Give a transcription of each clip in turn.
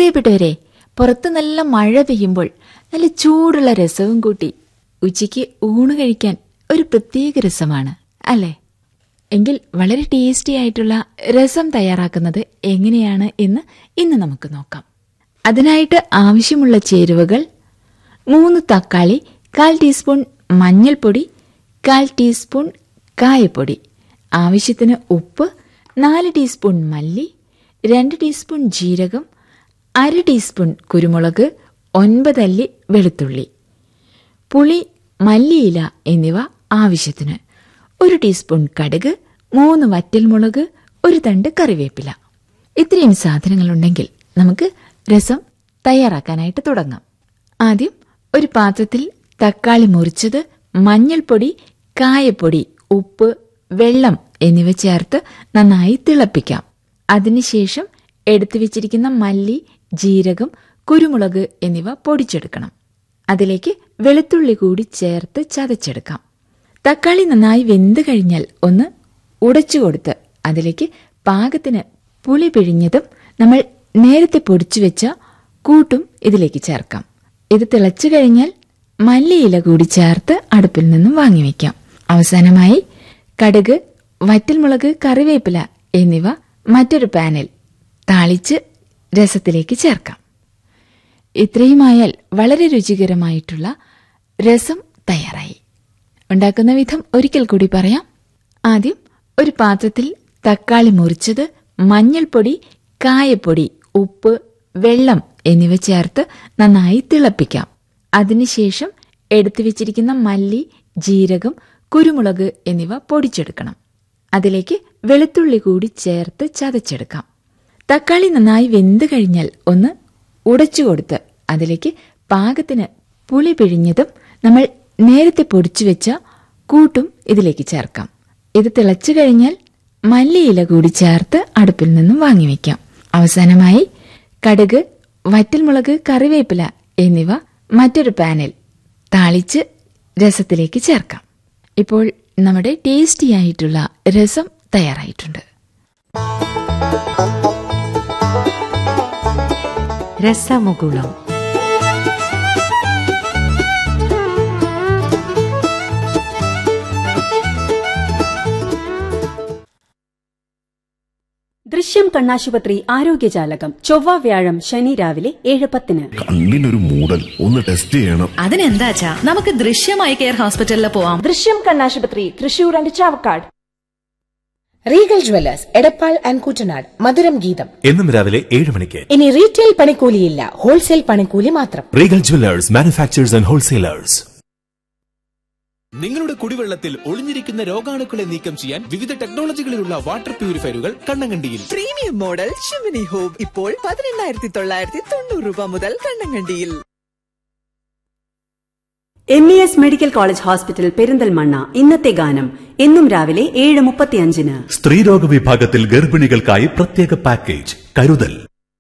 പ്രിയപ്പെട്ടവരെ പുറത്ത് നല്ല മഴ പെയ്യുമ്പോൾ നല്ല ചൂടുള്ള രസവും കൂട്ടി ഉച്ചയ്ക്ക് ഊണ് കഴിക്കാൻ ഒരു പ്രത്യേക രസമാണ് അല്ലേ എങ്കിൽ വളരെ ടേസ്റ്റി ആയിട്ടുള്ള രസം തയ്യാറാക്കുന്നത് എങ്ങനെയാണ് എന്ന് ഇന്ന് നമുക്ക് നോക്കാം അതിനായിട്ട് ആവശ്യമുള്ള ചേരുവകൾ മൂന്ന് തക്കാളി കാൽ ടീസ്പൂൺ മഞ്ഞൾപ്പൊടി കാൽ ടീസ്പൂൺ കായപ്പൊടി ആവശ്യത്തിന് ഉപ്പ് നാല് ടീസ്പൂൺ മല്ലി രണ്ട് ടീസ്പൂൺ ജീരകം അര ടീസ്പൂൺ കുരുമുളക് ഒൻപതല്ലി വെളുത്തുള്ളി പുളി മല്ലിയില എന്നിവ ആവശ്യത്തിന് ഒരു ടീസ്പൂൺ കടുക് മൂന്ന് വറ്റൽമുളക് ഒരു തണ്ട് കറിവേപ്പില ഇത്രയും സാധനങ്ങളുണ്ടെങ്കിൽ നമുക്ക് രസം തയ്യാറാക്കാനായിട്ട് തുടങ്ങാം ആദ്യം ഒരു പാത്രത്തിൽ തക്കാളി മുറിച്ചത് മഞ്ഞൾപ്പൊടി കായപ്പൊടി ഉപ്പ് വെള്ളം എന്നിവ ചേർത്ത് നന്നായി തിളപ്പിക്കാം അതിനുശേഷം എടുത്തു വെച്ചിരിക്കുന്ന മല്ലി ജീരകം കുരുമുളക് എന്നിവ പൊടിച്ചെടുക്കണം അതിലേക്ക് വെളുത്തുള്ളി കൂടി ചേർത്ത് ചതച്ചെടുക്കാം തക്കാളി നന്നായി വെന്ത് കഴിഞ്ഞാൽ ഒന്ന് ഉടച്ചു കൊടുത്ത് അതിലേക്ക് പാകത്തിന് പുളി പിഴിഞ്ഞതും നമ്മൾ നേരത്തെ പൊടിച്ചു വെച്ച കൂട്ടും ഇതിലേക്ക് ചേർക്കാം ഇത് തിളച്ചു കഴിഞ്ഞാൽ മല്ലിയില കൂടി ചേർത്ത് അടുപ്പിൽ നിന്നും വാങ്ങിവെക്കാം അവസാനമായി കടുക് വറ്റൽമുളക് കറിവേപ്പില എന്നിവ മറ്റൊരു പാനിൽ താളിച്ച് രസത്തിലേക്ക് ചേർക്കാം ഇത്രയുമായാൽ വളരെ രുചികരമായിട്ടുള്ള രസം തയ്യാറായി ഉണ്ടാക്കുന്ന വിധം ഒരിക്കൽ കൂടി പറയാം ആദ്യം ഒരു പാത്രത്തിൽ തക്കാളി മുറിച്ചത് മഞ്ഞൾപ്പൊടി കായപ്പൊടി ഉപ്പ് വെള്ളം എന്നിവ ചേർത്ത് നന്നായി തിളപ്പിക്കാം അതിനുശേഷം എടുത്തു വെച്ചിരിക്കുന്ന മല്ലി ജീരകം കുരുമുളക് എന്നിവ പൊടിച്ചെടുക്കണം അതിലേക്ക് വെളുത്തുള്ളി കൂടി ചേർത്ത് ചതച്ചെടുക്കാം തക്കാളി നന്നായി വെന്ത് കഴിഞ്ഞാൽ ഒന്ന് ഉടച്ചു കൊടുത്ത് അതിലേക്ക് പാകത്തിന് പുളി പിഴിഞ്ഞതും നമ്മൾ നേരത്തെ പൊടിച്ചു വെച്ച കൂട്ടും ഇതിലേക്ക് ചേർക്കാം ഇത് തിളച്ചു കഴിഞ്ഞാൽ മല്ലിയില കൂടി ചേർത്ത് അടുപ്പിൽ നിന്നും വാങ്ങിവെക്കാം അവസാനമായി കടുക് വറ്റൽമുളക് കറിവേപ്പില എന്നിവ മറ്റൊരു പാനിൽ താളിച്ച് രസത്തിലേക്ക് ചേർക്കാം ഇപ്പോൾ നമ്മുടെ ടേസ്റ്റി ആയിട്ടുള്ള രസം തയ്യാറായിട്ടുണ്ട് രസമുകുളം ദൃശ്യം കണ്ണാശുപത്രി ആരോഗ്യജാലകം ചൊവ്വ വ്യാഴം ശനി രാവിലെ ഏഴ് പത്തിന് കണ്ണിനൊരു മൂടൽ ഒന്ന് ടെസ്റ്റ് ചെയ്യണം അതിനെന്താച്ചാ നമുക്ക് ദൃശ്യമായി കെയർ ഹോസ്പിറ്റലിൽ പോവാം ദൃശ്യം കണ്ണാശുപത്രി Thrissur and Chavakkad Regal jewellers Edappal and Koottanad മധുരം ഗീതം എന്നും രാവിലെ ഏഴ് മണിക്ക് ഇനി റീറ്റെയിൽ പണിക്കൂലിയില്ല ഹോൾസെയിൽ പണിക്കൂലി മാത്രം Regal jewellers manufacturers and wholesalers നിങ്ങളുടെ കുടിവെള്ളത്തിൽ ഒളിഞ്ഞിരിക്കുന്ന രോഗാണുക്കളെ നീക്കം ചെയ്യാൻ വിവിധ ടെക്നോളജികളിലുള്ള വാട്ടർ പ്യൂരിഫയറുകൾ കണ്ണങ്കണ്ടിയിൽ പ്രീമിയം മോഡൽ ഷിമിനി ഹോം ഇപ്പോൾ പതിനെണ്ണായിരത്തി തൊള്ളായിരത്തി തൊണ്ണൂറ് രൂപ മുതൽ കണ്ണങ്കണ്ടിയിൽ M E S medical college hospital Perinthalmanna ഇന്നത്തെ ഗാനം എന്നും രാവിലെ ഏഴ് മുപ്പത്തിയഞ്ചിന് സ്ത്രീരോഗ വിഭാഗത്തിൽ ഗർഭിണികൾക്കായി പ്രത്യേക പാക്കേജ് കരുതൽ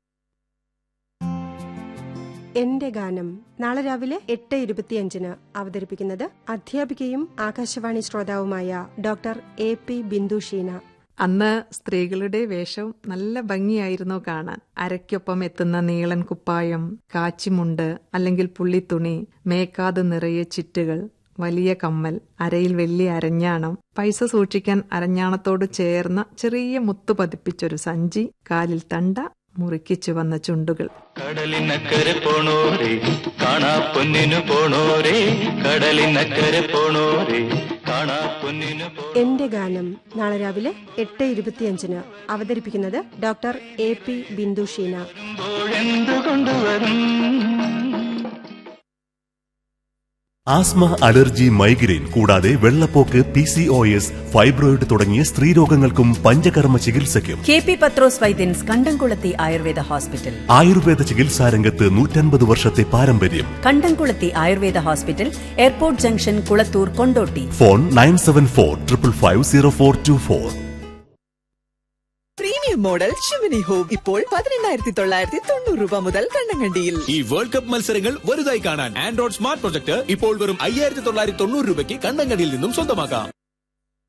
എന്റെ ഗാനം നാളെ രാവിലെ എട്ട് ഇരുപത്തിയഞ്ചിന് അവതരിപ്പിക്കുന്നത് അധ്യാപികയും ആകാശവാണി ശ്രോതാവുമായ doctor A P Bindu Sheena അന്ന് സ്ത്രീകളുടെ വേഷം നല്ല ഭംഗിയായിരുന്നു കാണാൻ അരയ്ക്കൊപ്പം എത്തുന്ന നീളൻ കുപ്പായം കാച്ചിമുണ്ട് അല്ലെങ്കിൽ പുള്ളിത്തുണി മേക്കാത് നിറയെ ചിറ്റുകൾ വലിയ കമ്മൽ അരയിൽ വെള്ളി അരഞ്ഞാണം പൈസ സൂക്ഷിക്കാൻ അരഞ്ഞാണത്തോട് ചേർന്ന ചെറിയ മുത്തു പതിപ്പിച്ചൊരു സഞ്ചി കാലിൽ തണ്ട മുറുക്കിച്ചു വന്ന ചുണ്ടുകൾ കടലിനക്കരെ പോണോരേ കാണാ പൊന്നിനു പോണോരേ കടലിനക്കരെ പോണോരേ കാണാ പൊന്നിനു എന്റെ ഗാനം നാളെ രാവിലെ എട്ട് ഇരുപത്തിയഞ്ചിന് അവതരിപ്പിക്കുന്നത് doctor A P Bindu Sheena എന്തുകൊണ്ടുവരും ആസ്മ അലർജി മൈഗ്രെയിൻ കൂടാതെ വെള്ളപ്പോക്ക് P C O S fibroid തുടങ്ങിയ സ്ത്രീരോഗങ്ങൾക്കും പഞ്ചകർമ്മ ചികിത്സയ്ക്കും കെ പി പത്രോസ് വൈദ്യൻസ് കണ്ടംകുളത്തി ആയുർവേദ ഹോസ്പിറ്റൽ ആയുർവേദ ചികിത്സാരംഗത്ത് നൂറ്റൻപത് വർഷത്തെ പാരമ്പര്യം Kandamkulathy Ayurveda hospital airport junction Kulathur Kondotty phone nine seven four triple five zero four two four premium model ഷിമിനി ഹോം ഇപ്പോൾ പതിനെണ്ണായിരത്തി തൊള്ളായിരത്തി തൊണ്ണൂറ് രൂപ മുതൽ കണ്ണങ്കണ്ടിയിൽ ഈ വേൾഡ് കപ്പ് മത്സരങ്ങൾ വലുതായി കാണാൻ ആൻഡ്രോയിഡ് സ്മാർട്ട് പ്രൊജക്ട് ഇപ്പോൾ വെറും അയ്യായിരത്തി തൊള്ളായിരത്തി തൊണ്ണൂറ് രൂപയ്ക്ക് കണ്ണങ്കടിയിൽ നിന്നും സ്വന്തമാക്കാം